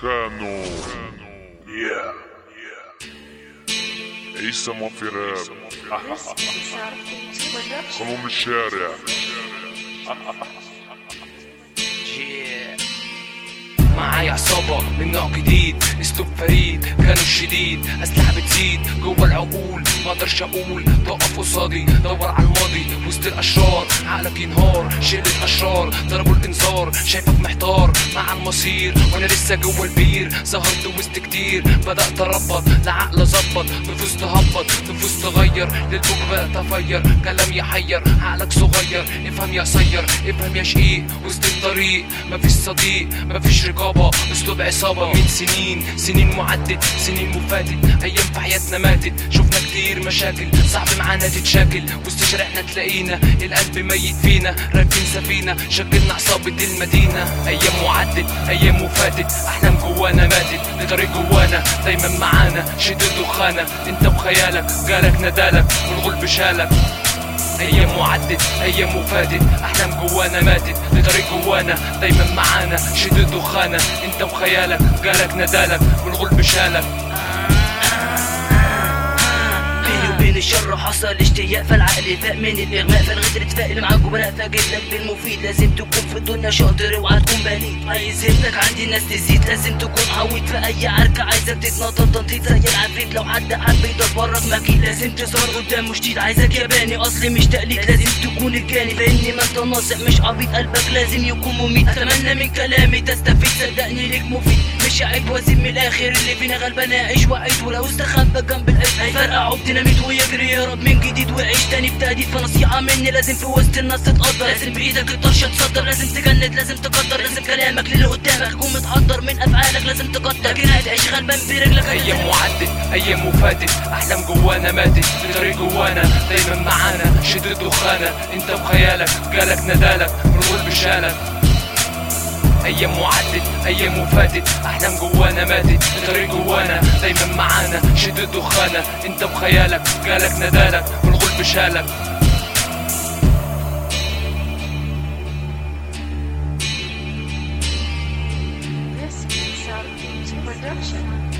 كانوا يا عيسى ما في راب قانون الشارع معايا عصابة من نوع جديد اسلوب فريد كانوا الشديد اسلحة بتزيد جوه العقول ما اقدرش اقول تقف قصادي دور على الماضي وسط الاشرار عقلك ينهار شلة اشرار ضربوا الانذار شايفك محتار مع المصير وانا لسه جوه البير ظهرت وسط كتير بدات اربط لعقل اظبط نفوس تهبط نفوس تغير للبوك بقى تفير كلام يحير عقلك صغير افهم يا قصير افهم يا شقيق وسط الطريق مفيش صديق مفيش رقابة اسلوب عصابة من سنين سنين معدت سنين مفاتت ايام في حياتنا ماتت شفنا كتير مشاكل صعب معانا تتشاكل وسط شارعنا تلاقينا القلب ميت فينا راكبين سفينة شكلنا عصابة المدينة ايام وعدت ايام وفاتت احلام جوانا ماتت لطريق جوانا دايما معانا شد دخانة انت وخيالك جالك ندالك والغلب شالك ايام وعدت ايام وفاتت احلام جوانا ماتت لطريق جوانا دايما معانا شد دخانة انت وخيالك جالك ندالك والغلب شالك بيني وبين الشر حصل اشتياق فالعقل فاق من الاغماء فالغدر اتفائل معاك وبراء فاجد لك بالمفيد لازم تكون في الدنيا شاطر اوعى تكون بليد عايز همتك عندي ناس تزيد لازم تكون عويد في اي عركه عايزك تتنطط تنطيط زي العفريت لو حد حب يدبرك مكيد لازم تظهر قدامه شديد عايزك ياباني اصلي مش تقليد لازم تكون الجاني فاني ما انت ناصح مش عبيط قلبك لازم يكون مميت اتمنى من كلامي تستفيد صدقني ليك مفيد مش عيب وازيد من الاخر اللي فينا غلبان اعيش وعيد ولو استخبى جنب القلب هيفرقع ديناميت ويجري يهرب من جديد ويعيش تاني بتهديد فنصيحة مني لازم في وسط الناس تتقدر لازم بايدك الطرشة تصدر لازم تجند لازم تقدر لازم كلامك للي قدامك يكون متحضر من افعالك لازم تقدر لكن هتعيش غلبان برجلك ايام وعدت ايام وفاتت احلام جوانا ماتت لطريق جوانا دايما معانا شد دخانة انت وخيالك جالك ندالك والغلب شالك ايام وعدت ايام وفاتت احلام جوانا ماتت لطريق جوانا دايما معانا شد دخانة انت وخيالك جالك ندالك والغلب شالك This is South Beach Production.